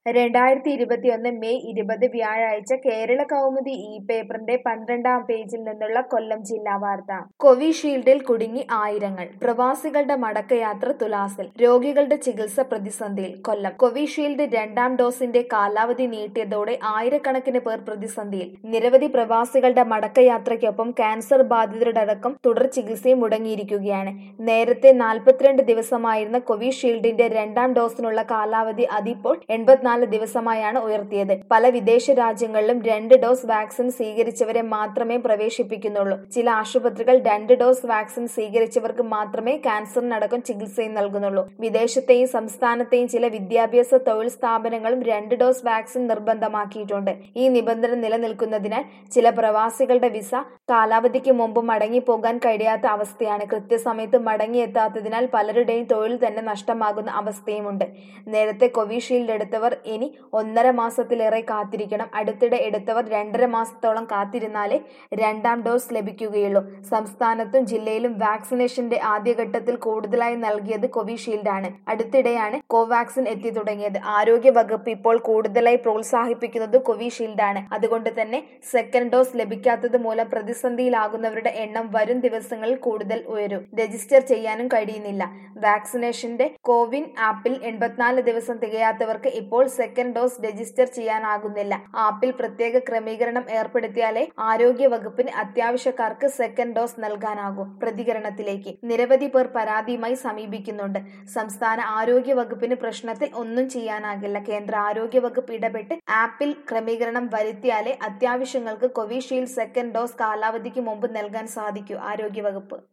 രണ്ടായിരത്തി ഇരുപത്തിയൊന്ന് മെയ് ഇരുപത് വ്യാഴാഴ്ച കേരള കൗമുദി ഈ പേപ്പറിന്റെ പന്ത്രണ്ടാം പേജിൽ നിന്നുള്ള കൊല്ലം ജില്ലാ വാർത്ത കോവിഷീൽഡിൽ കുടുങ്ങി ആയിരങ്ങൾ പ്രവാസികളുടെ മടക്കയാത്ര തുലാസിൽ രോഗികളുടെ ചികിത്സ പ്രതിസന്ധിയിൽ കൊല്ലം കോവിഷീൽഡ് രണ്ടാം ഡോസിന്റെ കാലാവധി നീട്ടിയതോടെ ആയിരക്കണക്കിന് പേർ പ്രതിസന്ധിയിൽ നിരവധി പ്രവാസികളുടെ മടക്കയാത്രയ്ക്കൊപ്പം ക്യാൻസർ ബാധിതരുടെ അടക്കം തുടർ ചികിത്സയും മുടങ്ങിയിരിക്കുകയാണ് നേരത്തെ നാൽപ്പത്തിരണ്ട് ദിവസമായിരുന്ന കോവിഷീൽഡിന്റെ രണ്ടാം ഡോസിനുള്ള കാലാവധി അതിപ്പോൾ എൺപത്തിനാല് ദിവസമായാണ് ഉയർത്തിയത് പല വിദേശ രാജ്യങ്ങളിലും രണ്ട് ഡോസ് വാക്സിൻ സ്വീകരിച്ചവരെ മാത്രമേ പ്രവേശിപ്പിക്കുന്നുള്ളൂ ചില ആശുപത്രികൾ രണ്ട് ഡോസ് വാക്സിൻ സ്വീകരിച്ചവർക്ക് മാത്രമേ ക്യാൻസറിനടക്കം ചികിത്സയും നൽകുന്നുള്ളൂ വിദേശത്തെയും സംസ്ഥാനത്തെയും ചില വിദ്യാഭ്യാസ തൊഴിൽ സ്ഥാപനങ്ങളും രണ്ട് ഡോസ് വാക്സിൻ നിർബന്ധമാക്കിയിട്ടുണ്ട് ഈ നിബന്ധന നിലനിൽക്കുന്നതിനാൽ ചില പ്രവാസികളുടെ വിസ കാലാവധിക്ക് മുമ്പ് മടങ്ങിപ്പോകാൻ കഴിയാത്ത അവസ്ഥയാണ് കൃത്യസമയത്ത് മടങ്ങിയെത്താത്തതിനാൽ പലരുടെയും തൊഴിൽ തന്നെ നഷ്ടമാകുന്ന അവസ്ഥയുമുണ്ട് നേരത്തെ കോവിഷീൽഡ് എടുത്തവർ ഇനി ഒന്നര മാസത്തിലേറെ കാത്തിരിക്കണം അടുത്തിടെ എടുത്തവർ രണ്ടര മാസത്തോളം കാത്തിരുന്നാലേ രണ്ടാം ഡോസ് ലഭിക്കുകയുള്ളൂ സംസ്ഥാനത്തും ജില്ലയിലും വാക്സിനേഷന്റെ ആദ്യഘട്ടത്തിൽ കൂടുതലായി നൽകിയത് കോവിഷീൽഡാണ് അടുത്തിടെയാണ് കോവാക്സിൻ എത്തി തുടങ്ങിയത് ആരോഗ്യ വകുപ്പ് ഇപ്പോൾ കൂടുതലായി പ്രോത്സാഹിപ്പിക്കുന്നത് കോവിഷീൽഡാണ് അതുകൊണ്ട് തന്നെ സെക്കൻഡ് ഡോസ് ലഭിക്കാത്തത് മൂലം പ്രതിസന്ധിയിലാകുന്നവരുടെ എണ്ണം വരും ദിവസങ്ങളിൽ കൂടുതൽ ഉയരും രജിസ്റ്റർ ചെയ്യാനും കഴിയുന്നില്ല വാക്സിനേഷന്റെ കോവിൻ ആപ്പിൽ എൺപത്തിനാല് ദിവസം തികയാത്തവർക്ക് ഇപ്പോൾ സെക്കൻഡ് ഡോസ് രജിസ്റ്റർ ചെയ്യാനാകുന്നില്ല ആപ്പിൽ പ്രത്യേക ക്രമീകരണം ഏർപ്പെടുത്തിയാലേ ആരോഗ്യ വകുപ്പിന് അത്യാവശ്യക്കാർക്ക് സെക്കൻഡ് ഡോസ് നൽകാനാകൂ പ്രതികരണത്തിലേക്ക് നിരവധി പേർ പരാതിയുമായി സമീപിക്കുന്നുണ്ട് സംസ്ഥാന ആരോഗ്യ വകുപ്പിന് പ്രശ്നത്തിൽ ഒന്നും ചെയ്യാനാകില്ല കേന്ദ്ര ആരോഗ്യ വകുപ്പ് ഇടപെട്ട് ആപ്പിൽ ക്രമീകരണം വരുത്തിയാലേ അത്യാവശ്യങ്ങൾക്ക് കോവിഷീൽഡ് സെക്കൻഡ് ഡോസ് കാലാവധിക്ക് മുമ്പ് നൽകാൻ സാധിക്കൂ ആരോഗ്യ വകുപ്പ്